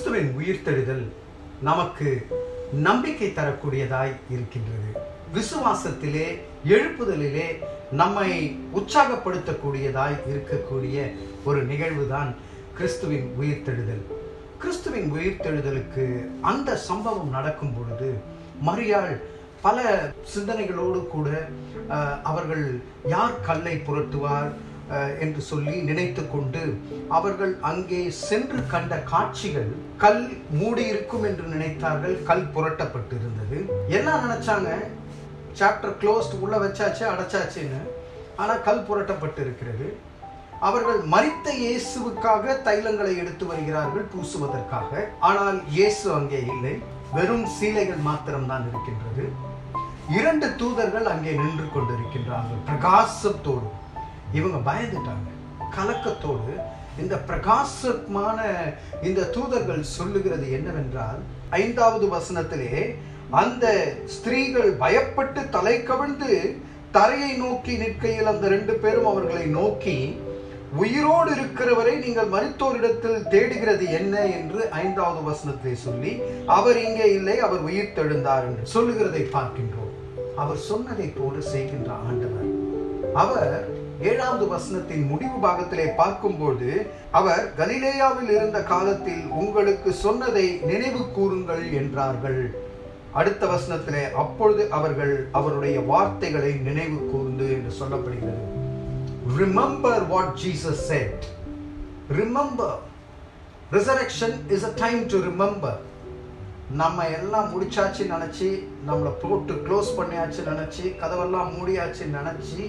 கிறிஸ்துவின் உயிர்த்தெழுதல் நமக்கு நம்பிக்கை தரக்கூடியதாய் இருக்கின்றது விசுவாசத்திலே எழுப்புதலிலே நம்மை உற்சாகப்படுத்தக்கூடியதாய் இருக்கக்கூடிய ஒரு நிகழ்வுதான் கிறிஸ்துவின் உயிர்த்தெழுதல் கிறிஸ்துவின் உயிர்த்தெழுதலுக்கு அந்த சம்பவம் நடக்கும் பொழுது மரியாள் பல சிந்தனைகளோடு கூட அஹ், அவர்கள் யார் கல்லை புரட்டுவார் அஹ், என்று சொல்லி நினைத்து கொண்டு அவர்கள் அங்கே சென்று கண்ட காட்சிகள் கல் மூடி இருக்கும் என்று நினைத்தார்கள் கல் புரட்டப்பட்டு இருந்தது எல்லாம் நினைச்சாங்க சாப்டர் க்ளோஸ்ட் உள்ள வச்சாச்சு அடைச்சாச்சுன்னு ஆனால் கல் புரட்டப்பட்டு இருக்கிறது அவர்கள் மரித்த இயேசுவுக்காக தைலங்களை எடுத்து வருகிறார்கள் பூசுவதற்காக ஆனால் இயேசு அங்கே இல்லை வெறும் சீலைகள் மாத்திரம்தான் இருக்கின்றது இரண்டு தூதர்கள் அங்கே நின்று கொண்டிருக்கின்றார்கள் பிரகாசத்தோடு இவங்க பயந்துட்டாங்க கலக்கத்தோடு இந்த பிரகாசமான இந்த தூதர்கள் சொல்லுகிறது என்னவென்றால் ஐந்தாவது வசனத்திலே அந்த ஸ்திரீகள் பயப்பட்டு தலை கவிழ்ந்து தரையை நோக்கி நிற்கையில் அந்த ரெண்டு பேரும் அவர்களை நோக்கி உயிரோடு இருக்கிறவரை நீங்கள் மருத்துவரிடத்தில் தேடுகிறது என்ன என்று ஐந்தாவது வசனத்தை சொல்லி அவர் இங்கே இல்லை அவர் உயிர் தெழுந்தார் என்று சொல்லுகிறதை பார்க்கின்றோம் அவர் சொன்னதை போல செய்கின்ற ஆண்டவர் அவர் ஏழாவது வசனத்தின் முடிவு பாகத்திலே பார்க்கும்போது அவர் கலிலேயாவில் இருந்த காலத்தில் உங்களுக்கு சொன்னதை நினைவு கூறுங்கள் என்றார்கள் அடுத்த வசனத்திலே அப்பொழுது அவர்கள் அவருடைய வார்த்தைகளை நினைவு கூர்ந்து என்று சொல்லப்படுகிறது remember what Jesus said remember resurrection is a time to remember நம்ம எல்லாம் முடிச்சாச்சு நினச்சி நம்மளை போட்டு க்ளோஸ் பண்ணியாச்சு நினச்சி கதவெல்லாம் மூடியாச்சு நினச்சி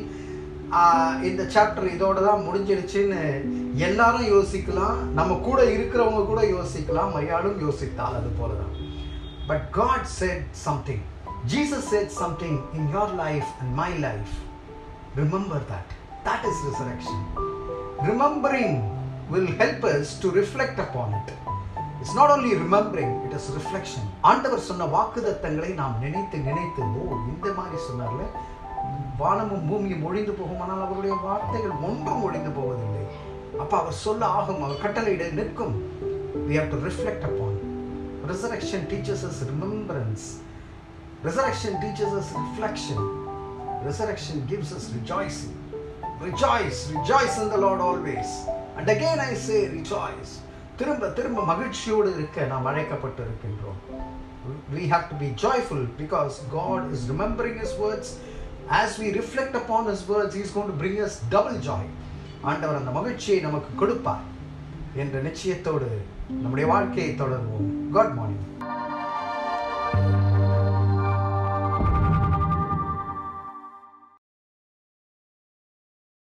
இந்த சாப்டர் இதோட தான் முடிஞ்சிடுச்சுன்னு எல்லாரும் யோசிக்கலாம் நம்ம கூட இருக்கிறவங்க கூட யோசிக்கலாம் மையாலும் யோசித்தால் அது போல தான் but God said something Jesus said something in your life and my life remember that that is resurrection remembering will help us to reflect upon it it's not only remembering it is reflection ஆண்டவர் சொன்ன வாக்குதத்தங்களை நாம் நினைத்து நினைத்து ஓ இந்த மாதிரி சொன்னார்ல வானமும் பூமியும் ஒழிந்து போகும் ஆனால் அவருடைய வார்த்தைகள் ஒன்றும் ஒழிந்து போவதில்லை அப்ப அவர் சொல்ல ஆகும் அவர் கட்டளையிட நிற்கும் we have to reflect upon resurrection teaches us remembrance resurrection teaches us reflection resurrection gives us rejoicing rejoice rejoice in the lord always and again i say rejoice திரும்ப திரும்ப மகிழ்ச்சியோடு இருக்க நாம் அழைக்கப்பட்டு இருக்கின்றோம் we have to be joyful because god is remembering his words as we reflect upon his words he is going to bring us double joy ஆண்டவர் அந்த மகிழ்ச்சியை நமக்கு கொடுப்பார் என்ற நிச்சயத்தோடு நம்முடைய வாழ்க்கையை தொடர்வோம் குட் மார்னிங்